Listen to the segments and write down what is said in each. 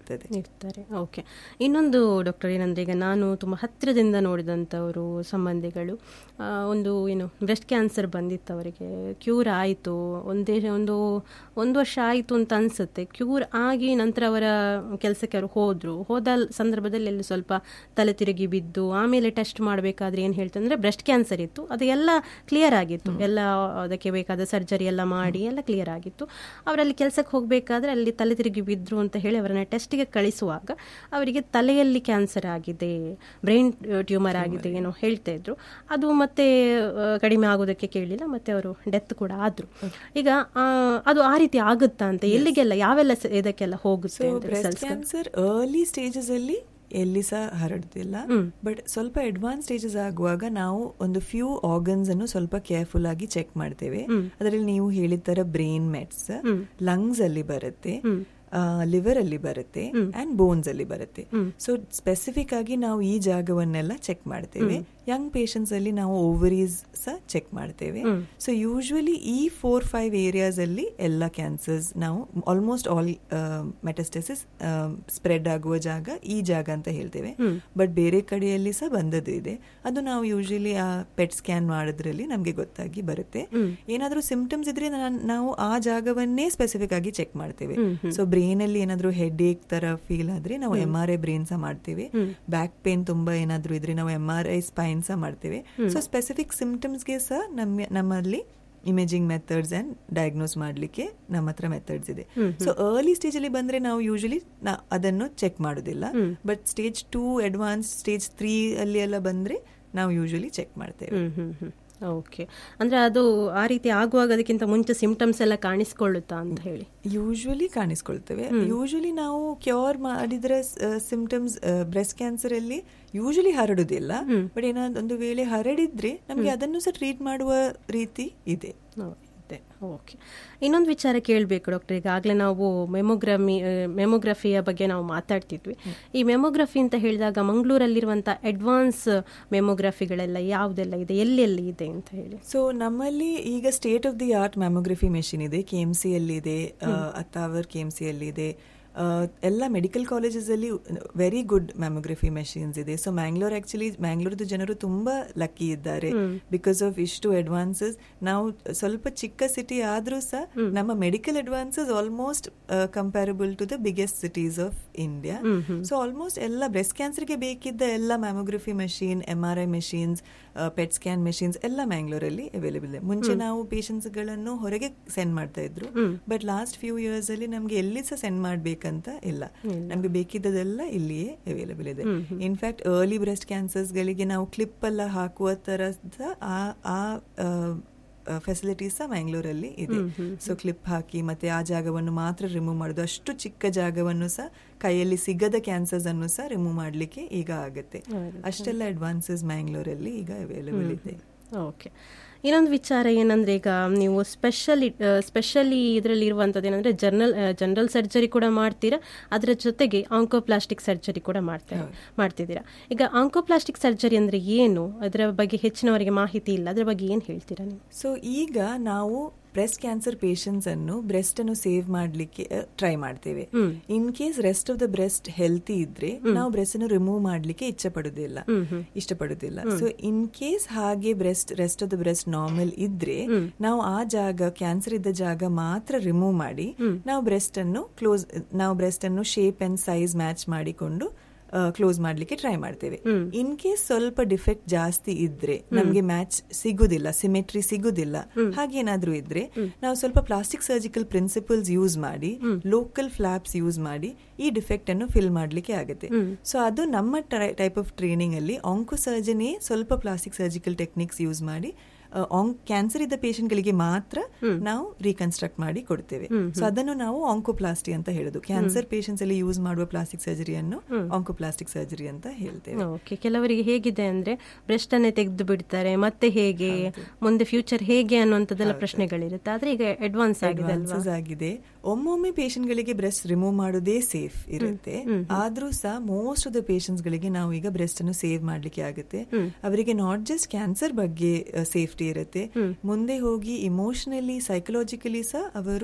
ಇರ್ತದೆ ಇರ್ತಾರೆ ಓಕೆ ಇನ್ನೊಂದು ಡಾಕ್ಟರ್ ಏನಂದ್ರೆ ಈಗ ನಾನು ತುಂಬ ಹತ್ತಿರದಿಂದ ನೋಡಿದಂಥವರು ಸಂಬಂಧಿಗಳು ಆ, ಒಂದು ಏನು ಬ್ರೆಸ್ಟ್ ಕ್ಯಾನ್ಸರ್ ಬಂದಿತ್ತು ಅವರಿಗೆ ಕ್ಯೂರ್ ಆಯಿತು ಒಂದೇ ಒಂದು ಒಂದು ವರ್ಷ ಆಯಿತು ಅಂತ ಅನಿಸುತ್ತೆ ಕ್ಯೂರ್ ಆಗಿ ನಂತರ ಅವರ ಕೆಲಸಕ್ಕೆ ಅವರು ಹೋದರು ಹೋದ ಸಂದರ್ಭದಲ್ಲಿ ಅಲ್ಲಿ ಸ್ವಲ್ಪ ತಲೆ ತಿರುಗಿ ಬಿದ್ದು ಆಮೇಲೆ ಟೆಸ್ಟ್ ಮಾಡಬೇಕಾದ್ರೆ ಏನು ಹೇಳ್ತಂದ್ರೆ ಬ್ರೆಸ್ಟ್ ಕ್ಯಾನ್ಸರ್ ಇತ್ತು ಅದು ಎಲ್ಲ ಕ್ಲಿಯರ್ ಆಗಿತ್ತು ಎಲ್ಲ ಅದಕ್ಕೆ ಬೇಕಾದ ಸರ್ಜರಿ ಎಲ್ಲ ಮಾಡಿ ಎಲ್ಲ ಕ್ಲಿಯರ್ ಆಗಿತ್ತು ಅವರಲ್ಲಿ ಕೆಲಸಕ್ಕೆ ಹೋಗಬೇಕಾದ್ರೆ ಅಲ್ಲಿ ತಲೆ ತಿರುಗಿ ಬಿದ್ದರು ಅಂತ ಹೇಳಿ ಅವರನ್ನ ಟೆಸ್ಟಿಗೆ ಕಳಿಸುವಾಗ ಅವರಿಗೆ ತಲೆಯಲ್ಲಿ ಕ್ಯಾನ್ಸರ್ ಆಗಿದೆ ಬ್ರೈನ್ ಟ್ಯೂಮರ್ ಆಗಿದೆ ಏನೋ ಹೇಳ್ತಾ ಇದ್ರು ಅದು ಮತ್ತೆ ಆ, ಕಡಿಮೆ ಆಗೋದಕ್ಕೆ ಕೇಳಿಲ್ಲ ಮತ್ತೆ ಅವರು ಡೆತ್ ಕೂಡ ಆದ್ರು ಈಗ ಆ, ಅದು ಆ ರೀತಿ ಆಗುತ್ತಾ ಅಂತ ಎಲ್ಲಿಗೆಲ್ಲ ಯಾವೆಲ್ಲ ಸ- ಇದಕ್ಕೆಲ್ಲ ಹೋಗುತ್ತೆ ಅಂತ ಬ್ರೆಸ್ಟ್ cells ಗಳು? ಕ್ಯಾನ್ಸರ್ ಅರ್ಲಿ ಸ್ಟೇಜಸ್ ಅಲ್ಲಿ ಎಲ್ಲಿ ಸಹ ಹರಡುದಿಲ್ಲ ಬಟ್ ಸ್ವಲ್ಪ ಅಡ್ವಾನ್ಸ್ ಸ್ಟೇಜಸ್ ಆಗುವಾಗ ನಾವು ಒಂದು ಫ್ಯೂ ಆರ್ಗನ್ಸ್ ಅನ್ನು ಸ್ವಲ್ಪ ಕೇರ್ಫುಲ್ ಆಗಿ ಚೆಕ್ ಮಾಡ್ತೇವೆ ಅದರಲ್ಲಿ ನೀವು ಹೇಳಿದ ತರ ಬ್ರೈನ್ ಮೆಟ್ಸ್ ಲಂಗ್ಸ್ ಅಲ್ಲಿ ಬರುತ್ತೆ ಲಿವರ್ ಅಲ್ಲಿ ಬರುತ್ತೆ ಅಂಡ್ ಬೋನ್ಸ್ ಅಲ್ಲಿ ಬರುತ್ತೆ ಸೊ ಸ್ಪೆಸಿಫಿಕ್ ಆಗಿ ನಾವು ಈ ಜಾಗವನ್ನೆಲ್ಲ ಚೆಕ್ ಮಾಡ್ತೇವೆ ಯಂಗ್ ಪೇಷಂಟ್ಸ್ ಅಲ್ಲಿ ನಾವು ಓವರೀಸ್ ಸಹ ಚೆಕ್ ಮಾಡ್ತೇವೆ ಸೊ ಯೂಶುವಲಿ ಈ ಫೋರ್ ಫೈವ್ ಏರಿಯಾಸ್ ಅಲ್ಲಿ ಎಲ್ಲ ಕ್ಯಾನ್ಸರ್ಸ್ ನಾವು ಆಲ್ಮೋಸ್ಟ್ ಆಲ್ ಮೆಟಸ್ಟೆಸಿಸ್ ಸ್ಪ್ರೆಡ್ ಆಗುವ ಜಾಗ ಈ ಜಾಗ ಅಂತ ಹೇಳ್ತೇವೆ ಬಟ್ ಬೇರೆ ಕಡೆಯಲ್ಲಿ ಸಹ ಬಂದದ್ದು ಇದೆ ಅದು ನಾವು ಯೂಶಲಿ ಆ ಪೆಟ್ ಸ್ಕ್ಯಾನ್ ಮಾಡೋದ್ರಲ್ಲಿ ನಮಗೆ ಗೊತ್ತಾಗಿ ಬರುತ್ತೆ ಏನಾದರೂ ಸಿಂಪ್ಟಮ್ಸ್ ಇದ್ರೆ ನಾನ್- ನಾವು ಆ ಜಾಗವನ್ನೇ ಸ್ಪೆಸಿಫಿಕ್ ಆಗಿ ಚೆಕ್ ಮಾಡ್ತೇವೆ ಸೊ ಬ್ರೈನ್ ಅಲ್ಲಿ ಏನಾದರೂ ಹೆಡ್ ಏಕ್ ತರ ಫೀಲ್ ಆದ್ರೆ ನಾವು ಎಂ ಆರ್ ಐ ಬ್ರೈನ್ ಸಹ ಮಾಡ್ತೇವೆ ಬ್ಯಾಕ್ ಪೇನ್ ತುಂಬಾ ಏನಾದರೂ ಇದ್ರೆ ನಾವು ಎಂ ಆರ್ ಐ ಸ್ಪೈನ್ ಸಹ ಮಾಡ್ತೇವೆ ಸೊ ಸ್ಪೆಸಿಫಿಕ್ ಸಿಂಪ್ಟಮ್ಸ್ಗೆ ಸಹ ನಮ್ಮ ನಮ್ಮಲ್ಲಿ ಇಮೇಜಿಂಗ್ ಮೆಥಡ್ಸ್ ಅಂಡ್ ಡಯಾಗ್ನೋಸ್ ಮಾಡ್ಲಿಕ್ಕೆ ನಮ್ಮ ಹತ್ರ ಮೆಥಡ್ಸ್ ಇದೆ ಸೊ ಅರ್ಲಿ ಸ್ಟೇಜ್ ಅಲ್ಲಿ ಬಂದ್ರೆ ನಾವು ಯೂಶಲಿ ಅದನ್ನು ಚೆಕ್ ಮಾಡೋದಿಲ್ಲ but stage two advance stage three ಅಲ್ಲಿ ಎಲ್ಲ ಬಂದ್ರೆ ನಾವು ಯೂಶಲಿ ಚೆಕ್ ಮಾಡ್ತೇವೆ ಹ್ಮ್ ಹ್ಮ್ ಹ್ಮ್ ಓಕೆ ಅಂದ್ರೆ ಅದು ಆ ರೀತಿ ಆಗುವಾಗ ಅದಕ್ಕಿಂತ ಮುಂಚೆ ಸಿಂಪ್ಟಮ್ಸ್ ಎಲ್ಲ ಕಾಣಿಸ್ಕೊಳ್ಳುತ್ತಾ ಅಂತ ಹೇಳಿ ಯೂಶುವಲಿ ಕಾಣಿಸ್ಕೊಳ್ತೇವೆ ಯೂಶುವಲಿ ನಾವು ಕ್ಯೂರ್ ಮಾಡಿದ್ರೆ ಸಿಂಪ್ಟಮ್ಸ್ ಬ್ರೆಸ್ಟ್ ಕ್ಯಾನ್ಸರ್ ಅಲ್ಲಿ ಯೂಶುವಲಿ ಹರಡುದಿಲ್ಲ ಬಟ್ ಏನಾದ್ರು ಒಂದು ವೇಳೆ ಹರಡಿದ್ರೆ ನಮಗೆ ಅದನ್ನು ಸಹ ಟ್ರೀಟ್ ಮಾಡುವ ರೀತಿ ಇದೆ ಇದೆ ಓಕೆ ಇನ್ನೊಂದು ವಿಚಾರ ಕೇಳಬೇಕು ಡಾಕ್ಟರ್ ಈಗಾಗಲೇ ನಾವು ಮೆಮೊಗ್ರಮಿ ಮೆಮೊಗ್ರಫಿಯ ಬಗ್ಗೆ ನಾವು ಮಾತಾಡ್ತಿದ್ವಿ ಈ ಮೆಮೊಗ್ರಫಿ ಅಂತ ಹೇಳಿದಾಗ ಮಂಗಳೂರಲ್ಲಿರುವಂಥ ಅಡ್ವಾನ್ಸ್ ಮೆಮೊಗ್ರಫಿಗಳೆಲ್ಲ ಯಾವುದೆಲ್ಲ ಇದೆ ಎಲ್ಲೆಲ್ಲಿ ಇದೆ ಅಂತ ಹೇಳಿ ಸೊ ನಮ್ಮಲ್ಲಿ ಈಗ state of the art mammography machine ಇದೆ ಕೆ ಎಮ್ ಸಿ ಅಲ್ಲಿ ಇದೆ ಅತ್ತಾವರ್ ಕೆ ಎಮ್ ಸಿ ಅಲ್ಲಿ ಇದೆ ಆ, ಎಲ್ಲ ಮೆಡಿಕಲ್ ಕಾಲೇಜಸ್ ಅಲ್ಲಿ ವೆರಿ ಗುಡ್ ಮ್ಯಾಮೋಗ್ರಫಿ ಮೆಷಿನ್ಸ್ ಇದೆ ಸೊ ಮ್ಯಾಂಗ್ಳೂರ್ ಆಕ್ಚುಲಿ ಮ್ಯಾಂಗ್ಳೂರ್ದು ಜನರು ತುಂಬಾ ಲಕ್ಕಿ ಇದ್ದಾರೆ ಬಿಕಾಸ್ ಆಫ್ ಇಷ್ಟು ಅಡ್ವಾನ್ಸಸ್ ನಾವು ಸ್ವಲ್ಪ ಚಿಕ್ಕ ಸಿಟಿ ಆದ್ರೂ ಸಹ ನಮ್ಮ medical advances almost comparable to the biggest cities of India so almost ಎಲ್ಲ ಬ್ರೆಸ್ಟ್ ಕ್ಯಾನ್ಸರ್ಗೆ ಬೇಕಿದ್ದ ಎಲ್ಲ mammography machine M R I machines pet scan machines ಎಲ್ಲ ಮ್ಯಾಂಗ್ಳೂರಲ್ಲಿ ಅವೈಲೇಬಲ್ ಇದೆ ಮುಂಚೆ ನಾವು ಪೇಷಂಟ್ಸ್ ಗಳನ್ನು ಹೊರಗೆ ಸೆಂಡ್ ಮಾಡ್ತಾ ಇದ್ರು ಬಟ್ ಲಾಸ್ಟ್ ಫ್ಯೂ ಇಯರ್ಸ್ ಅಲ್ಲಿ ನಮ್ಗೆ ಎಲ್ಲಿ ಸಹ ಸೆಂಡ್ ಮಾಡ್ಬೇಕಂತ ಇಲ್ಲ ನಮ್ಗೆ ಬೇಕಿದ್ದದೆಲ್ಲ ಇಲ್ಲಿಯೇ ಅವೈಲೇಬಲ್ ಇದೆ ಇನ್ಫ್ಯಾಕ್ಟ್ ಅರ್ಲಿ ಬ್ರೆಸ್ಟ್ ಕ್ಯಾನ್ಸರ್ಸ್ ಗಳಿಗೆ ನಾವು ಕ್ಲಿಪ್ ಎಲ್ಲ ಹಾಕುವ ತರದ ಆ ಆ ಫೆಸಿಲಿಟೀಸ್ ಸಹ ಮ್ಯಾಂಗ್ಳೂರಲ್ಲಿ ಇದೆ ಸೊ ಕ್ಲಿಪ್ ಹಾಕಿ ಮತ್ತೆ ಆ ಜಾಗವನ್ನು ಮಾತ್ರ ರಿಮೂವ್ ಮಾಡೋದು ಅಷ್ಟು ಚಿಕ್ಕ ಜಾಗವನ್ನು ಸಹ ಕೈಯಲ್ಲಿ ಸಿಗದ ಕ್ಯಾನ್ಸರ್ಸ್ ಅನ್ನು ಸಹ ರಿಮೂವ್ ಮಾಡ್ಲಿಕ್ಕೆ ಈಗ ಆಗುತ್ತೆ ಅಷ್ಟೆಲ್ಲ ಅಡ್ವಾನ್ಸಸ್ ಮ್ಯಾಂಗ್ಳೂರಲ್ಲಿ ಈಗ ಅವೈಲೇಬಲ್ ಇದೆ ಓಕೆ ಇನ್ನೊಂದು ವಿಚಾರ ಏನಂದ್ರೆ ಈಗ ನೀವು ಸ್ಪೆಷಲಿ ಸ್ಪೆಷಲಿ ಇದರಲ್ಲಿ ಇರುವಂಥದ್ದು ಏನಂದ್ರೆ ಜರ್ನಲ್ ಜನರಲ್ ಸರ್ಜರಿ ಕೂಡ ಮಾಡ್ತೀರಾ ಅದರ ಜೊತೆಗೆ ಆಂಕೋಪ್ಲಾಸ್ಟಿಕ್ ಸರ್ಜರಿ ಕೂಡ ಮಾಡ್ತಾರೆ ಮಾಡ್ತಿದ್ದೀರಾ ಈಗ ಆಂಕೋಪ್ಲಾಸ್ಟಿಕ್ ಸರ್ಜರಿ ಅಂದ್ರೆ ಏನು ಅದರ ಬಗ್ಗೆ ಹೆಚ್ಚಿನವರಿಗೆ ಮಾಹಿತಿ ಇಲ್ಲ ಅದರ ಬಗ್ಗೆ ಏನು ಹೇಳ್ತೀರಾ ನೀವು ಸೊ ಈಗ ನಾವು ಬ್ರೆಸ್ಟ್ ಕ್ಯಾನ್ಸರ್ ಪೇಷಂಟ್ಸ್ ಅನ್ನು ಬ್ರೆಸ್ಟ್ ಅನ್ನು ಸೇವ್ ಮಾಡ್ಲಿಕ್ಕೆ ಟ್ರೈ ಮಾಡ್ತೇವೆ in case rest of the breast healthy ಇದ್ರೆ ನಾವು ಬ್ರೆಸ್ಟ್ ಅನ್ನು ರಿಮೂವ್ ಮಾಡ್ಲಿಕ್ಕೆ ಇಚ್ಛೆ ಪಡುದಿಲ್ಲ ಇಷ್ಟಪಡುದಿಲ್ಲ ಸೊ ಇನ್ ಕೇಸ್ ಹಾಗೆ breast rest of the breast normal ಇದ್ರೆ ನಾವು ಆ ಜಾಗ ಕ್ಯಾನ್ಸರ್ ಇದ್ದ ಜಾಗ ಮಾತ್ರ ರಿಮೂವ್ ಮಾಡಿ ನಾವು ಬ್ರೆಸ್ಟ್ ಅನ್ನು ಕ್ಲೋಸ್ ನಾವು ಬ್ರೆಸ್ಟ್ ಅನ್ನು ಶೇಪ್ ಅಂಡ್ ಸೈಜ್ ಮ್ಯಾಚ್ ಮಾಡಿಕೊಂಡು ಕ್ಲೋಸ್ ಮಾಡ್ಲಿಕ್ಕೆ ಟ್ರೈ ಮಾಡ್ತೇವೆ ಇನ್ ಕೇಸ್ ಸ್ವಲ್ಪ ಡಿಫೆಕ್ಟ್ ಜಾಸ್ತಿ ಇದ್ರೆ ನಮ್ಗೆ ಮ್ಯಾಚ್ ಸಿಗುದಿಲ್ಲ ಸಿಮೆಟ್ರಿ ಸಿಗುದಿಲ್ಲ ಹಾಗೇನಾದ್ರೂ ಇದ್ರೆ ನಾವು ಸ್ವಲ್ಪ ಪ್ಲಾಸ್ಟಿಕ್ ಸರ್ಜಿಕಲ್ ಪ್ರಿನ್ಸಿಪಲ್ಸ್ ಯೂಸ್ ಮಾಡಿ ಲೋಕಲ್ ಫ್ಲಾಪ್ಸ್ ಯೂಸ್ ಮಾಡಿ ಈ ಡಿಫೆಕ್ಟ್ ಅನ್ನು ಫಿಲ್ ಮಾಡ್ಲಿಕ್ಕೆ ಆಗುತ್ತೆ ಸೊ ಅದು ನಮ್ಮ ಟೈಪ್ ಆಫ್ ಟ್ರೈನಿಂಗ್ ಅಲ್ಲಿ ಆಂಕೋ ಸರ್ಜನೇ ಸ್ವಲ್ಪ ಪ್ಲಾಸ್ಟಿಕ್ ಸರ್ಜಿಕಲ್ ಟೆಕ್ನಿಕ್ಸ್ ಯೂಸ್ ಮಾಡಿ ಕ್ಯಾನ್ಸರ್ ಇದ್ದ patient ಗಳಿಗೆ ಮಾತ್ರ ನಾವು ರೀಕನ್ಸ್ಟ್ರಕ್ಟ್ ಮಾಡಿ ಕೊಡ್ತೇವೆ ಸೊ ಅದನ್ನು ನಾವು ಆಂಕೋಪ್ಲಾಸ್ಟಿ ಅಂತ ಹೇಳುದು ಕ್ಯಾನ್ಸರ್ ಪೇಷಂಟ್ಸ್ ಅಲ್ಲಿ ಯೂಸ್ ಮಾಡುವ ಪ್ಲಾಸ್ಟಿಕ್ ಸರ್ಜರಿಯನ್ನು ಆಂಕೋಪ್ಲಾಸ್ಟಿಕ್ ಸರ್ಜರಿ ಅಂತ ಹೇಳ್ತೇವೆ ಓಕೆ ಕೆಲವರಿಗೆ ಹೇಗಿದೆ ಅಂದ್ರೆ ಬ್ರೆಸ್ಟ್ ಅನ್ನೇ ತೆಗೆದು ಬಿಡ್ತಾರೆ ಮತ್ತೆ ಹೇಗೆ ಮುಂದೆ ಫ್ಯೂಚರ್ ಹೇಗೆ ಅನ್ನುವಂಥದ್ದೆಲ್ಲ ಪ್ರಶ್ನೆಗಳಿರುತ್ತೆ ಆದ್ರೆ ಈಗ ಅಡ್ವಾನ್ಸ್ ಆಗಿದೆ ಅಲ್ವಾ ಅಡ್ವಾನ್ಸಸ್ ಆಗಿದೆ ಒಮ್ಮೊಮ್ಮೆ patient ಗಳಿಗೆ ಬ್ರೆಸ್ಟ್ ರಿಮೂವ್ ಮಾಡೋದೇ ಸೇಫ್ ಇರುತ್ತೆ ಆದ್ರೂ ಸಹ ಮೋಸ್ಟ್ ಆಫ್ ದ ಪೇಷಂಟ್ಸ್ ಗಳಿಗೆ ನಾವು ಈಗ ಬ್ರೆಸ್ಟ್ ಅನ್ನು ಸೇವ್ ಮಾಡ್ಲಿಕ್ಕೆ ಆಗುತ್ತೆ ಅವರಿಗೆ ನಾಟ್ ಜಸ್ಟ್ ಕ್ಯಾನ್ಸರ್ ಬಗ್ಗೆ ಸೇಫ್ಟಿ ಇರುತ್ತೆ ಮುಂದೆ ಹೋಗಿ ಇಮೋಷನಲಿ ಸೈಕಲಾಜಿಕಲಿ ಸಹ ಅವರು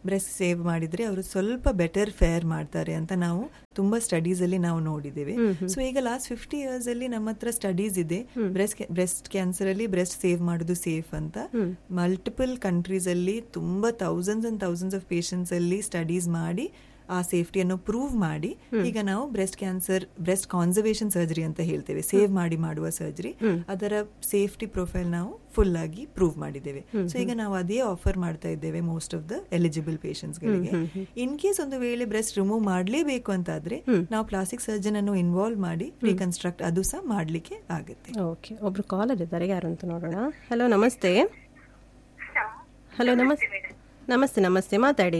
ಬ್ರೆಸ್ಟ್ ಸೇವ್ ಮಾಡಿದ್ರೆ ಅವರು ಸ್ವಲ್ಪ ಬೆಟರ್ ಫೇರ್ ಮಾಡ್ತಾರೆ ಅಂತ ನಾವು ತುಂಬಾ ಸ್ಟಡೀಸ್ ಅಲ್ಲಿ ನಾವು ನೋಡಿದ್ದೇವೆ ಸೊ ಈಗ ಲಾಸ್ಟ್ ಫಿಫ್ಟಿ ಇಯರ್ಸ್ ಅಲ್ಲಿ ನಮ್ಮ ಹತ್ರ ಸ್ಟಡೀಸ್ ಇದೆ ಬ್ರೆಸ್ಟ್ ಬ್ರೆಸ್ಟ್ ಕ್ಯಾನ್ಸರ್ ಅಲ್ಲಿ ಬ್ರೆಸ್ಟ್ ಸೇವ್ ಮಾಡೋದು ಸೇಫ್ ಅಂತ ಮಲ್ಟಿಪಲ್ ಕಂಟ್ರೀಸ್ ಅಲ್ಲಿ ತುಂಬಾ thousands and thousands of patients ಅಲ್ಲಿ ಸ್ಟಡೀಸ್ ಮಾಡಿ ಆ ಸೇಫ್ಟಿಯನ್ನು ಪ್ರೂವ್ ಮಾಡಿ ಈಗ ನಾವು breast cancer breast conservation surgery ಅಂತ ಹೇಳ್ತೇವೆ ಸೇವ್ ಮಾಡಿ ಮಾಡುವ ಸರ್ಜರಿ ಅದರ ಸೇಫ್ಟಿ ಪ್ರೊಫೈಲ್ ನಾವು ಫುಲ್ ಆಗಿ ಪ್ರೂವ್ ಮಾಡಿದ್ದೇವೆ ಸೊ ಈಗ ನಾವು ಅದೇ ಆಫರ್ ಮಾಡ್ತಾ ಇದ್ದೇವೆ most of the eligible patients ಗಳಿಗೆ ಇನ್ ಕೇಸ್ ಒಂದು ವೇಳೆ ಬ್ರೆಸ್ಟ್ ರಿಮೂವ್ ಮಾಡಲೇಬೇಕು ಅಂತಾದ್ರೆ ನಾವು ಪ್ಲಾಸ್ಟಿಕ್ ಸರ್ಜನ್ ಅನ್ನು ಇನ್ವಾಲ್ವ್ ಮಾಡಿ ರೀಕನ್ಸ್ಟ್ರಕ್ಟ್ ಅದು ಸಹ ಮಾಡ್ಲಿಕ್ಕೆ ಆಗುತ್ತೆ ಓಕೆ ಒಬ್ರು ಕಾಲರ್ ಇದ್ದಾರೆ ಯಾರು ಅಂತ ನೋಡೋಣ ಹಲೋ ನಮಸ್ತೆ ಹಲೋ ನಮಸ್ತೆ ನಮಸ್ತೆ ನಮಸ್ತೆ ಮಾತಾಡಿ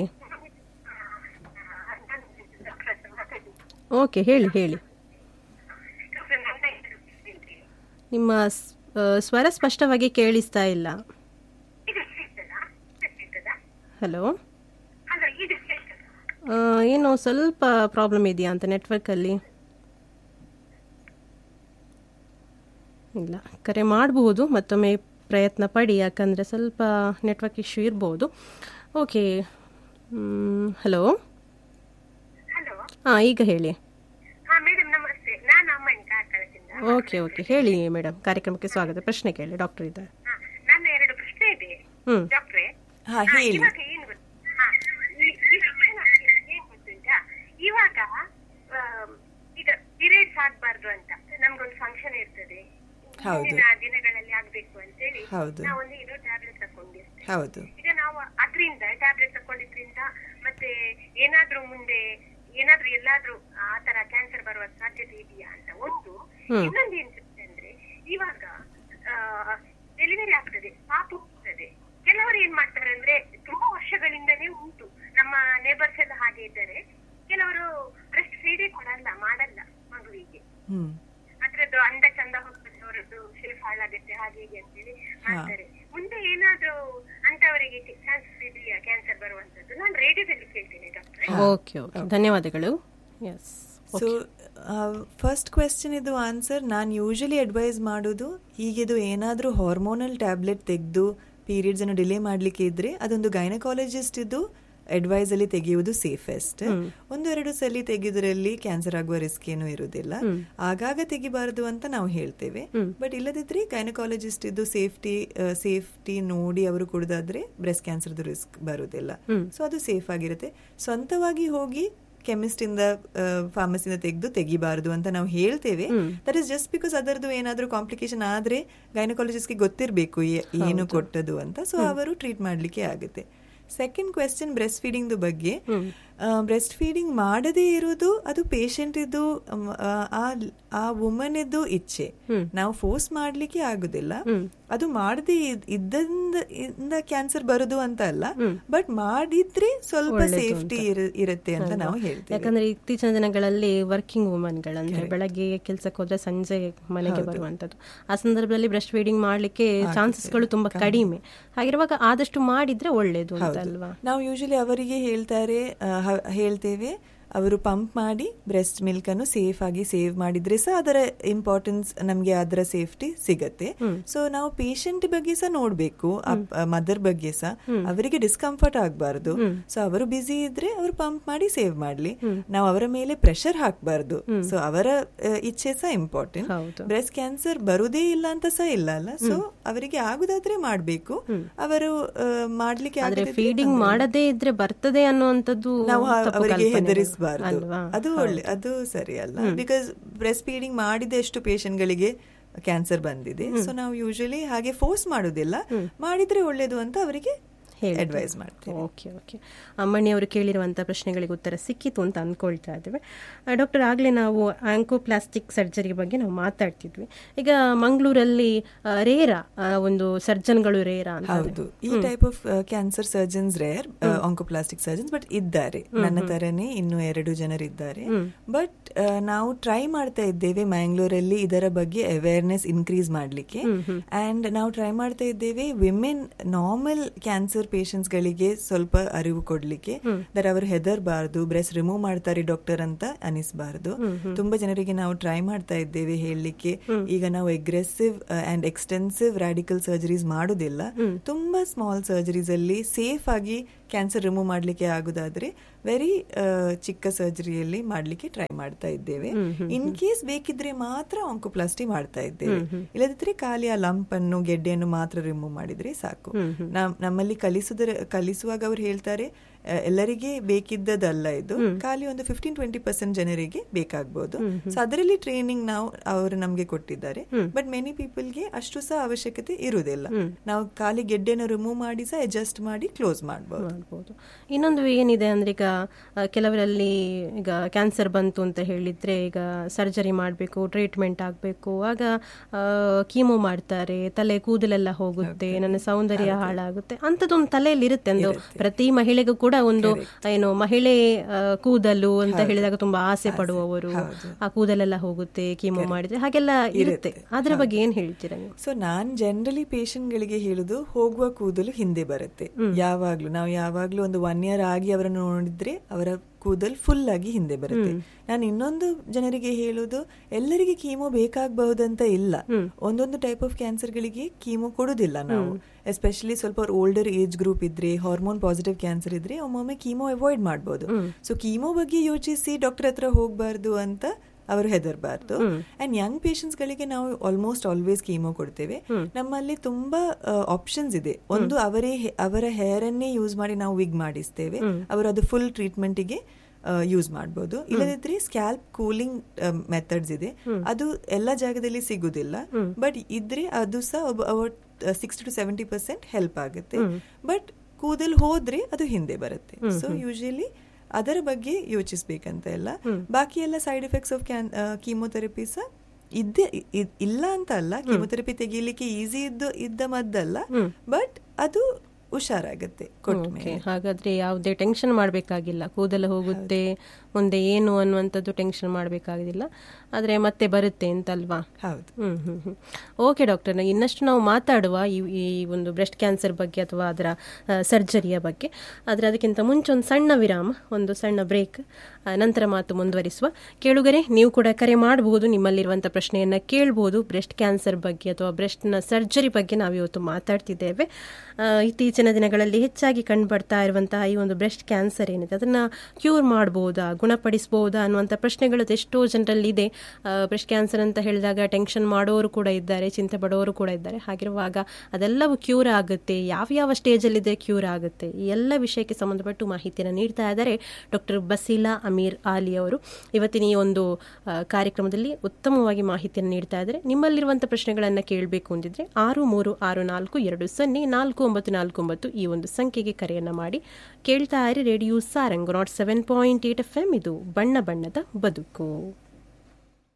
ಓಕೆ ಹೇಳಿ ಹೇಳಿ ನಿಮ್ಮ ಸ್- ಆ, ಸ್ವರ ಸ್ಪಷ್ಟವಾಗಿ ಕೇಳಿಸ್ತಾ ಇಲ್ಲ ಹಲೋ ಆ, ಏನು ಸ್ವಲ್ಪ ಪ್ರಾಬ್ಲಮ್ ಇದೆಯಾ ಅಂತ ನೆಟ್ವರ್ಕಲ್ಲಿ ಇಲ್ಲ ಕರೆ ಮಾಡಬಹುದು ಮತ್ತೊಮ್ಮೆ ಪ್ರಯತ್ನ ಪಡಿ ಯಾಕಂದರೆ ಸ್ವಲ್ಪ ನೆಟ್ವರ್ಕ್ ಇಶ್ಯೂ ಇರ್ಬೋದು ಓಕೆ ಹಲೋ ಹಲೋ ಹಾಂ ಈಗ ಹೇಳಿ ಹಾ ಮೇಡಮ್ ನಮಸ್ತೆ ನಾನು ಅಮ್ಮನಿ ಕಾರ್ಕಳದಿಂದ ಓಕೆ ಓಕೆ ಹೇಳಿ ಮೇಡಮ್ ಕಾರ್ಯಕ್ರಮಕ್ಕೆ ಸ್ವಾಗತ ಪ್ರಶ್ನೆ ಕೇಳಿ ಡಾಕ್ಟರ್ ಇದ್ದಾರೆ ಹಾ, ನನ್ನ ಎರಡು ಪ್ರಶ್ನೆ ಇದೆ ಹ್ಞೂ ಡಾಕ್ಟ್ರೆ ಹಾ ಹೇಳಿ ಇವಾಗ ಏನ್ ಗೊತ್ತಾ ಹಾ, ಈ- ಈ ಪ್ರಶ್ನೆ ಏನ್ ಗೊತ್ತುಂಟಾ ಇವಾಗ ಆಮ್, ಈಗ ಪೀರಿಯಡ್ಸ್ ಆಗ್ಬಾರ್ದು ಅಂತ ನಮ್ಗೊಂದು ಫಂಕ್ಷನ್ ಇರ್ತದೆ ಹೌದು. ಮುಂದಿನ ದಿನಗಳಲ್ಲಿ ಆಗ್ಬೇಕು ಅಂತೇಳಿ ಹೌದು. ನಾವೊಂದು ಇದು ಟ್ಯಾಬ್ಲೆಟ್ ತಕೊಂಡಿರ್ತೇವೆ ಹೌದು ಈಗ ನಾವು ಅದರಿಂದ ಟ್ಯಾಬ್ಲೆಟ್ ತಕೊಂಡಿದ್ರಿಂದ ಮತ್ತೆ ಏನಾದ್ರೂ ಮುಂದೆ ಏನಾದ್ರೂ ಎಲ್ಲಾದ್ರೂ ಆ ತರ ಕ್ಯಾನ್ಸರ್ ಬರುವ ಸಾಧ್ಯತೆ ಇದೆಯಾ ಅಂತ ಒಂದು ಇನ್ನೊಂದು ಏನ್ ಪ್ರಶ್ನೆ ಅಂದ್ರೆ ಇವಾಗ ಡೆಲಿವರಿ ಆಗ್ತದೆ ಪಾಪು ಹೋಗ್ತದೆ ಕೆಲವರು ಏನ್ ಮಾಡ್ತಾರೆ ಅಂದ್ರೆ ತುಂಬಾ ವರ್ಷಗಳಿಂದನೇ ಉಂಟು ನಮ್ಮ ನೇಬರ್ಸ್ ಎಲ್ಲ ಹಾಗೆ ಇದ್ದಾರೆ ಕೆಲವರು ಬ್ರೆಸ್ಟ್ ಫೀಡೇ ಕೊಡಲ್ಲ ಮಾಡಲ್ಲ ಮಗುವಿಗೆ ಹ್ಮ್ ಅದ್ರದ್ದು ಅಂದ ಚಂದ ಹೋಗ್ತದೆ ಅವರದ್ದು ಶೇಪ್ ಹಾಳಾಗುತ್ತೆ ಹಾಗೆ ಹೀಗೆ ಅಂತೇಳಿ ಮಾಡ್ತಾರೆ ಮುಂದೆ ಏನಾದ್ರೂ ಅಂತವರಿಗೆ ಚಾನ್ಸಸ್ ಇದೆಯಾ ಕ್ಯಾನ್ಸರ್ ಬರುವಂತದ್ದು ನಾನು ರೇಡಿಯೋದಲ್ಲಿ ಕೇಳ್ತೇನೆ ಡಾಕ್ಟ್ರೆ ಓಕೆ ಓಕೆ ಧನ್ಯವಾದಗಳು ಎಸ್ ಸೊ ಫಸ್ಟ್ ಕ್ವೆಶ್ಚನ್ ಇದು ಆನ್ಸರ್ ನಾನು ಯೂಶಲಿ ಅಡ್ವೈಸ್ ಮಾಡೋದು ಹೀಗಿದು ಏನಾದರೂ ಹಾರ್ಮೋನಲ್ ಟ್ಯಾಬ್ಲೆಟ್ ತೆಗೆದು ಪೀರಿಯಡ್ಸ್ ಅನ್ನು ಡಿಲೇ ಮಾಡಲಿಕ್ಕೆ ಇದ್ರೆ ಅದೊಂದು ಗೈನಕಾಲಜಿಸ್ಟ್ ಇದು ಅಡ್ವೈಸ್ ಅಲ್ಲಿ ತೆಗೆಯುವುದು ಸೇಫೆಸ್ಟ್ ಒಂದು ಎರಡು ಸಲ ತೆಗೆದ್ರಲ್ಲಿ ಕ್ಯಾನ್ಸರ್ ಆಗುವ ರಿಸ್ಕ್ ಏನು ಇರುವುದಿಲ್ಲ ಆಗಾಗ ತೆಗಿಬಾರದು ಅಂತ ನಾವು ಹೇಳ್ತೇವೆ ಬಟ್ ಇಲ್ಲದಿದ್ರೆ ಗೈನಕಾಲಜಿಸ್ಟ್ ಇದು ಸೇಫ್ಟಿ ಸೇಫ್ಟಿ ನೋಡಿ ಅವರು ಕುಡಿದಾದ್ರೆ ಬ್ರೆಸ್ಟ್ ಕ್ಯಾನ್ಸರ್ದು ರಿಸ್ಕ್ ಬರುವುದಿಲ್ಲ ಸೊ ಅದು ಸೇಫ್ ಆಗಿರುತ್ತೆ ಸ್ವಂತವಾಗಿ ಹೋಗಿ ಕೆಮಿಸ್ಟ್ ಇಂದ ಫಾರ್ಮಸಿಂದ ತೆಗೆದು ತೆಗಿಬಾರದು ಅಂತ ನಾವು ಹೇಳ್ತೇವೆ ದಟ್ ಇಸ್ ಜಸ್ಟ್ ಬಿಕಾಸ್ ಅದರದ್ದು ಏನಾದ್ರೂ ಕಾಂಪ್ಲಿಕೇಶನ್ ಆದ್ರೆ ಗೈನಕಾಲಜಿಸ್ಟ್ಗೆ ಗೊತ್ತಿರಬೇಕು ಏನು ಕೊಟ್ಟದು ಅಂತ ಸೊ ಅವರು ಟ್ರೀಟ್ ಮಾಡ್ಲಿಕ್ಕೆ ಆಗುತ್ತೆ ಸೆಕೆಂಡ್ ಕ್ವೆಶ್ಚನ್ ಬ್ರೆಸ್ಟ್ ಫೀಡಿಂಗ್ ಬಗ್ಗೆ ಬ್ರೆಸ್ಟ್ ಫೀಡಿಂಗ್ ಮಾಡದೇ ಇರುವುದು ಅದು ಪೇಷಂಟ್ ಇದು ಮ್, ಆ, ಆ- ಆ ವುಮನ್ ಇದ್ದು ಇಚ್ಛೆ ನಾವು ಫೋರ್ಸ್ ಮಾಡ್ಲಿಕ್ಕೆ ಆಗುದಿಲ್ಲ ಅದು ಮಾಡದೆ ಇದ್ದಿಂದ ಇಂದ ಕ್ಯಾನ್ಸರ್ ಬರುದು ಅಂತ ಅಲ್ಲ ಬಟ್ ಮಾಡಿದ್ರೆ ಸ್ವಲ್ಪ ಸೇಫ್ಟಿ ಇರುತ್ತೆ ಅಂತ ನಾವು ಹೇಳ್ತೇವೆ ಯಾಕಂದ್ರೆ ಇತ್ತೀಚಿನ ದಿನಗಳಲ್ಲಿ ವರ್ಕಿಂಗ್ ವುಮನ್ಗಳಂದ್ರೆ ಬೆಳಗ್ಗೆ ಕೆಲ್ಸಕ್ಕೆ ಹೋದ್ರೆ ಸಂಜೆ ಮನೆಗೆ ಬರುವಂತದ್ದು ಆ ಸಂದರ್ಭದಲ್ಲಿ ಬ್ರೆಸ್ಟ್ ಫೀಡಿಂಗ್ ಮಾಡ್ಲಿಕ್ಕೆ ಚಾನ್ಸಸ್ಗಳು ತುಂಬಾ ಕಡಿಮೆ ಹಾಗಿರುವಾಗ ಆದಷ್ಟು ಮಾಡಿದ್ರೆ ಒಳ್ಳೇದು ಅಂತ ಅಲ್ವಾ ನಾವು ಯೂಶಲಿ ಅವರಿಗೆ ಹೇಳ್ತಾರೆ ಆ, ಹ- ಹೇಳ್ತೇವೆ ಅವರು ಪಂಪ್ ಮಾಡಿ ಬ್ರೆಸ್ಟ್ ಮಿಲ್ಕ್ ಅನ್ನು ಸೇಫ್ ಆಗಿ ಸೇವ್ ಮಾಡಿದ್ರೆ ಸಹ ಅದರ ಇಂಪಾರ್ಟೆನ್ಸ್ ನಮಗೆ ಅದರ ಸೇಫ್ಟಿ ಸಿಗತ್ತೆ ಸೊ ನಾವು ಪೇಷಂಟ್ ಬಗ್ಗೆ ಸಹ ನೋಡ್ಬೇಕು ಮದರ್ ಬಗ್ಗೆ ಸಹ ಅವರಿಗೆ ಡಿಸ್ಕಂಫರ್ಟ್ ಆಗಬಾರ್ದು ಸೊ ಅವರು ಬಿಸಿ ಇದ್ರೆ ಅವರು ಪಂಪ್ ಮಾಡಿ ಸೇವ್ ಮಾಡ್ಲಿ ನಾವು ಅವರ ಮೇಲೆ ಪ್ರೆಷರ್ ಹಾಕಬಾರ್ದು ಸೊ ಅವರ ಆ, ಇಚ್ಛೆ ಸಹ ಇಂಪಾರ್ಟೆಂಟ್ ಹೌದು. ಬ್ರೆಸ್ಟ್ ಕ್ಯಾನ್ಸರ್ ಬರುದೇ ಇಲ್ಲ ಅಂತ ಸಹ ಇಲ್ಲ ಅಲ್ಲ ಸೊ ಅವರಿಗೆ ಆಗುದಾದ್ರೆ ಮಾಡ್ಬೇಕು ಅವರು ಆ, ಮಾಡ್ಲಿಕ್ಕೆ ಆದ್ರೆ ಆಗದಿದ್ರೆ ಫೀಡಿಂಗ್ ಮಾಡದೇ ಇದ್ರೆ ಬರ್ತದೆ ಅನ್ನುವಂಥದ್ದು ನಾವು ಆ- ತಪ್ಪು ಅವರಿಗೆ ಕಲ್ಪನೆ ಹೆದರಿಸಬಾರ್ದು ಅಲ್ವಾ ಅದು ಒಳ್ಳೆ ಅದು ಸರಿ ಅಲ್ಲ ಬಿಕಾಸ್ ಬ್ರೆಸ್ಟ್ ಫೀಡಿಂಗ್ ಮಾಡಿದಷ್ಟು ಪೇಷಂಟ್ ಗಳಿಗೆ ಕ್ಯಾನ್ಸರ್ ಬಂದಿದೆ ಸೊ ನಾವು ಯೂಶಲಿ ಹಾಗೆ ಫೋರ್ಸ್ ಮಾಡುದಿಲ್ಲ ಮಾಡಿದ್ರೆ ಒಳ್ಳೇದು ಅಂತ ಅವರಿಗೆ ಅಡ್ವೈಸ್ ಮಾಡ್ತೀವಿ ಓಕೆ ಓಕೆ ಅಮ್ಮಣ್ಣಿ ಅವರು ಕೇಳಿರುವಂಥ ಪ್ರಶ್ನೆಗಳಿಗೆ ಉತ್ತರ ಸಿಕ್ಕಿತು ಅಂತ ಅನ್ಕೊಳ್ತಾ ಇದ್ದೇವೆ ಡಾಕ್ಟರ್ ಆಗಲೇ ನಾವು ಆಂಕೋಪ್ಲಾಸ್ಟಿಕ್ ಸರ್ಜರಿ ಬಗ್ಗೆ ನಾವು ಮಾತಾಡ್ತಿದ್ವಿ ಈಗ ಮಂಗಳೂರಲ್ಲಿ ರೇರ ಒಂದು ಸರ್ಜನ್ಗಳು ರೇರ ಅಂತ ಹೌದು ಈ type of cancer surgeons rare oncoplastic surgeons but ಇದ್ದಾರೆ ನನ್ನ ತರನೇ ಇನ್ನು ಎರಡು ಜನರಿದ್ದಾರೆ ಬಟ್ ನಾವು ಟ್ರೈ ಮಾಡ್ತಾ ಇದ್ದೇವೆ ಮ್ಯಾಂಗ್ಳೂರಲ್ಲಿ ಇದರ ಬಗ್ಗೆ ಅವೇರ್ನೆಸ್ ಇನ್ಕ್ರೀಸ್ ಮಾಡ್ಲಿಕ್ಕೆ ಅಂಡ್ ನಾವು ಟ್ರೈ ಮಾಡ್ತಾ ಇದ್ದೇವೆ ವಿಮೆನ್ ನಾರ್ಮಲ್ ಕ್ಯಾನ್ಸರ್ ಪೇಷಂಟ್ಸ್ ಗಳಿಗೆ ಸ್ವಲ್ಪ ಅರಿವು ಕೊಡ್ಲಿಕ್ಕೆ ದರ್ ಅವರು ಹೆದರ್ಬಾರ್ದು ಬ್ರೆಸ್ಟ್ ರಿಮೂವ್ ಮಾಡ್ತಾರೆ ಡಾಕ್ಟರ್ ಅಂತ ಅನಿಸ್ಬಾರ್ದು ತುಂಬಾ ಜನರಿಗೆ ನಾವು ಟ್ರೈ ಮಾಡ್ತಾ ಇದ್ದೇವೆ ಹೇಳಲಿಕ್ಕೆ ಈಗ ನಾವು aggressive and extensive radical surgeries ಮಾಡುದಿಲ್ಲ ತುಂಬಾ ಸ್ಮಾಲ್ ಸರ್ಜರೀಸ್ ಅಲ್ಲಿ ಸೇಫ್ ಆಗಿ ಕ್ಯಾನ್ಸರ್ ರಿಮೂವ್ ಮಾಡ್ಲಿಕ್ಕೆ ಆಗುದಾದ್ರೆ ವೆರಿ ಚಿಕ್ಕ ಸರ್ಜರಿಯಲ್ಲಿ ಮಾಡ್ಲಿಕ್ಕೆ ಟ್ರೈ ಮಾಡ್ತಾ ಇದ್ದೇವೆ ಇನ್ ಕೇಸ್ ಬೇಕಿದ್ರೆ ಮಾತ್ರ ಆಂಕೋಪ್ಲಾಸ್ಟಿ ಮಾಡ್ತಾ ಇದ್ದೇವೆ ಇಲ್ಲದಿದ್ರೆ ಖಾಲಿ ಆ ಲಂಪ್ ಅನ್ನು ಗೆಡ್ಡೆಯನ್ನು ಮಾತ್ರ ರಿಮೂವ್ ಮಾಡಿದ್ರೆ ಸಾಕು ನಮ್- ನಮ್ಮಲ್ಲಿ ಕಲಿಸುವುದರ ಕಲಿಸುವಾಗ ಅವ್ರು ಹೇಳ್ತಾರೆ ಆ, ಎಲ್ಲರಿಗೆ ಬೇಕಿದ್ದದಲ್ಲ ಇದು ಖಾಲಿ ಒಂದು ಫಿಫ್ಟೀನ್ ಟ್ವೆಂಟಿ ಪರ್ಸೆಂಟ್ ಜನರಿಗೆ ಬೇಕಾಗಬಹುದು ಸೊ ಅದರಲ್ಲಿ ಟ್ರೈನಿಂಗ್ ನಾವು ಅವರು ನಮ್ಗೆ ಕೊಟ್ಟಿದ್ದಾರೆ ಬಟ್ ಮೆನಿ ಪೀಪಲ್ಗೆ ಅಷ್ಟು ಸಹ ಅವಶ್ಯಕತೆ ಇರುವುದಿಲ್ಲ ನಾವು ಖಾಲಿ ಗೆಡ್ಡೆನ ರಿಮೂವ್ ಮಾಡಿ ಸಹ ಅಡ್ಜಸ್ಟ್ ಮಾಡಿ ಕ್ಲೋಸ್ ಮಾಡಬಹುದು ಮಾಡ್ಬೋದು ಇನ್ನೊಂದು ಏನಿದೆ ಅಂದ್ರೆ ಈಗ ಆ, ಕೆಲವರಲ್ಲಿ ಈಗ ಕ್ಯಾನ್ಸರ್ ಬಂತು ಅಂತ ಹೇಳಿದ್ರೆ ಈಗ ಸರ್ಜರಿ ಮಾಡಬೇಕು ಟ್ರೀಟ್ಮೆಂಟ್ ಆಗಬೇಕು ಆಗ ಕೀಮೋ ಮಾಡ್ತಾರೆ ತಲೆ ಕೂದಲೆಲ್ಲ ಹೋಗುತ್ತೆ ನನ್ನ ಸೌಂದರ್ಯ ಹಾಳಾಗುತ್ತೆ ಅಂಥದ್ದೊಂದು ತಲೆಯಲ್ಲಿ ಇರುತ್ತೆ ಒಂದು ಪ್ರತಿ ಮಹಿಳೆಗೂ ಕೂಡ ಒಂದು ಏನು ಮಹಿಳೆ ಆ, ಕೂದಲು ಅಂತ ಹೇಳಿದಾಗ ತುಂಬಾ ಆಸೆ ಪಡುವವರು ಆ ಕೂದಲೆಲ್ಲ ಹೋಗುತ್ತೆ ಕೀಮೋ ಮಾಡಿದ್ರೆ ಹಾಗೆಲ್ಲ ಇರುತ್ತೆ ಅದರ ಬಗ್ಗೆ ಏನ್ ಹೇಳ್ತೀರಾ ನೀವು ಸೊ ನಾನ್ ಜನರಲಿ ಗಳಿಗೆ ಹೇಳುದು ಹೋಗುವ ಕೂದಲು ಹಿಂದೆ ಬರುತ್ತೆ ಯಾವಾಗ್ಲೂ ನಾವು ಯಾವಾಗ್ಲೂ ಒಂದು ಒನ್ ಇಯರ್ ಆಗಿ ಅವರನ್ನು ನೋಡಿದ್ರೆ ಅವರ ಕೂದಲ್ ಫುಲ್ ಆಗಿ ಹಿಂದೆ ಬರುತ್ತೆ ನಾನು ಇನ್ನೊಂದು ಜನರಿಗೆ ಹೇಳುದು ಎಲ್ಲರಿಗೆ ಕೀಮೋ ಬೇಕಾಗಬಹುದಂತ ಇಲ್ಲ ಒಂದೊಂದು ಟೈಪ್ ಆಫ್ ಕ್ಯಾನ್ಸರ್ಗಳಿಗೆ ಕೀಮೋ ಕೊಡುದಿಲ್ಲ ನಾವು ಎಸ್ಪೆಷಲಿ ಸ್ವಲ್ಪ ಓಲ್ಡರ್ ಏಜ್ ಗ್ರೂಪ್ ಇದ್ರೆ ಹಾರ್ಮೋನ್ ಪಾಸಿಟಿವ್ ಕ್ಯಾನ್ಸರ್ ಇದ್ರೆ ಒಮ್ಮೊಮ್ಮೆ ಕೀಮೋ ಅವಾಯ್ಡ್ ಮಾಡಬಹುದು ಸೊ ಕೀಮೋ ಬಗ್ಗೆ ಯೋಚಿಸಿ ಡಾಕ್ಟರ್ ಹತ್ರ ಹೋಗ್ಬಾರ್ದು ಅಂತ ಅವರು ಹೆದರ್ಬಾರ್ದು ಅಂಡ್ ಯಂಗ್ ಪೇಷಂಟ್ಸ್ ಗಳಿಗೆ ನಾವು ಆಲ್ಮೋಸ್ಟ್ ಆಲ್ವೇಸ್ ಕೀಮೋ ಕೊಡ್ತೇವೆ ನಮ್ಮಲ್ಲಿ ತುಂಬಾ ಆಪ್ಷನ್ಸ್ ಇದೆ ಒಂದು ಅವರೇ ಹೆ- ಅವರ ಹೇರ್ ಅನ್ನೇ ಯೂಸ್ ಮಾಡಿ ನಾವು ವಿಗ್ ಮಾಡಿಸ್ತೇವೆ ಅವರು ಅದು ಫುಲ್ ಟ್ರೀಟ್ಮೆಂಟ್ಗೆ ಯೂಸ್ ಮಾಡಬಹುದು ಇಲ್ಲದಿದ್ರೆ ಸ್ಕ್ಯಾಲ್ಪ್ ಕೂಲಿಂಗ್ ಮೆಥಡ್ಸ್ ಇದೆ ಅದು ಎಲ್ಲ ಜಾಗದಲ್ಲಿ ಸಿಗುದಿಲ್ಲ ಬಟ್ ಇದ್ರೆ ಅದು ಸಹ about sixty to seventy percent help ಆಗುತ್ತೆ ಬಟ್ ಕೂದಲ್ ಹೋದ್ರೆ ಅದು ಹಿಂದೆ ಬರುತ್ತೆ ಸೊ ಯೂಶಲಿ ಅದರ ಬಗ್ಗೆ ಯೋಚಿಸ್ಬೇಕಂತ ಇಲ್ಲ ಬಾಕಿ ಎಲ್ಲ side effects of can chemotherapy ಸಹ ಇದ್ದೇ ಇ- ಇಲ್ಲ ಅಂತ ಅಲ್ಲ ಕೀಮೋಥೆರಪಿ ತೆಗೀಲಿಕ್ಕೆ ಈಸಿ ಇದ್ದು ಇದ್ದ ಮದ್ದಲ್ಲ ಬಟ್ ಅದು ಹುಷಾರಾಗತ್ತೆ ಕೊಟ್ಟ ಓಕೆ ಹಾಗಾದ್ರೆ ಯಾವುದೇ ಟೆನ್ಷನ್ ಮಾಡಬೇಕಾಗಿಲ್ಲ ಕೂದಲು ಹೋಗುತ್ತೆ ಮುಂದೆ ಏನು ಅನ್ನುವಂಥದ್ದು ಟೆನ್ಷನ್ ಮಾಡಬೇಕಾಗಿಲ್ಲ ಆದರೆ ಮತ್ತೆ ಬರುತ್ತೆ ಅಂತಲ್ವಾ ಹೌದು ಹ್ಮ್ ಹ್ಮ್ ಹ್ಮ್ ಓಕೆ ಡಾಕ್ಟರ್ ಇನ್ನಷ್ಟು ನಾವು ಮಾತಾಡುವ ಈ ಈ ಒಂದು ಬ್ರೆಸ್ಟ್ ಕ್ಯಾನ್ಸರ್ ಬಗ್ಗೆ ಅಥವಾ ಅದರ ಸರ್ಜರಿಯ ಬಗ್ಗೆ ಆದರೆ ಅದಕ್ಕಿಂತ ಮುಂಚೆ ಒಂದು ಸಣ್ಣ ವಿರಾಮ ಒಂದು ಸಣ್ಣ ಬ್ರೇಕ್ ನಂತರ ಮಾತು ಮುಂದುವರಿಸುವ ಕೇಳುಗರೆ ನೀವು ಕೂಡ ಕರೆ ಮಾಡಬಹುದು ನಿಮ್ಮಲ್ಲಿರುವಂಥ ಪ್ರಶ್ನೆಯನ್ನು ಕೇಳಬಹುದು ಬ್ರೆಸ್ಟ್ ಕ್ಯಾನ್ಸರ್ ಬಗ್ಗೆ ಅಥವಾ ಬ್ರೆಸ್ಟ್ನ ಸರ್ಜರಿ ಬಗ್ಗೆ ನಾವು ಇವತ್ತು ಮಾತಾಡ್ತಿದ್ದೇವೆ ಆ, ಇತ್ತೀಚಿನ ದಿನಗಳಲ್ಲಿ ಹೆಚ್ಚಾಗಿ ಕಂಡುಬರ್ತಾ ಇರುವಂತಹ ಈ ಒಂದು ಬ್ರೆಸ್ಟ್ ಕ್ಯಾನ್ಸರ್ ಏನಿದೆ ಅದನ್ನ ಕ್ಯೂರ್ ಮಾಡಬಹುದಾ ಗುಣಪಡಿಸಬಹುದಾ ಅನ್ನುವಂಥ ಪ್ರಶ್ನೆಗಳು ಎಷ್ಟೋ ಜನರಲ್ಲಿ ಇದೆ ಬ್ರೆಸ್ಟ್ ಕ್ಯಾನ್ಸರ್ ಅಂತ ಹೇಳಿದಾಗ ಟೆನ್ಷನ್ ಮಾಡೋರು ಕೂಡ ಇದ್ದಾರೆ ಚಿಂತೆ ಪಡೋರು ಕೂಡ ಇದ್ದಾರೆ ಹಾಗಿರುವಾಗ ಅದೆಲ್ಲವೂ ಕ್ಯೂರ್ ಆಗುತ್ತೆ ಯಾವ ಯಾವ ಸ್ಟೇಜಲ್ಲಿದೆ ಕ್ಯೂರ್ ಆಗುತ್ತೆ ಈ ಎಲ್ಲ ವಿಷಯಕ್ಕೆ ಸಂಬಂಧಪಟ್ಟು ಮಾಹಿತಿಯನ್ನು ನೀಡ್ತಾ ಇದ್ದಾರೆ ಡಾಕ್ಟರ್ ಬಸೀಲಾ ಅಮೀರ್ ಆಲಿ ಅವರು ಇವತ್ತಿನ ಈ ಒಂದು ಆ, ಕಾರ್ಯಕ್ರಮದಲ್ಲಿ ಉತ್ತಮವಾಗಿ ಮಾಹಿತಿಯನ್ನು ನೀಡ್ತಾ ಇದ್ದಾರೆ ನಿಮ್ಮಲ್ಲಿರುವಂಥ ಪ್ರಶ್ನೆಗಳನ್ನು ಕೇಳಬೇಕು ಅಂದಿದ್ರೆ ಆರು ಮೂರು ಆರು ನಾಲ್ಕು ಎರಡು ಸೊನ್ನೆ ನಾಲ್ಕು ಒಂಬತ್ತು ನಾಲ್ಕು ಒಂಬತ್ತು ಈ ಒಂದು ಸಂಖ್ಯೆಗೆ ಕರೆಯನ್ನು ಮಾಡಿ ಕೇಳ್ತಾ ಇರಿ radio Sarang nought seven point eight F M ಇದು ಬಣ್ಣ ಬಣ್ಣದ ಬದುಕು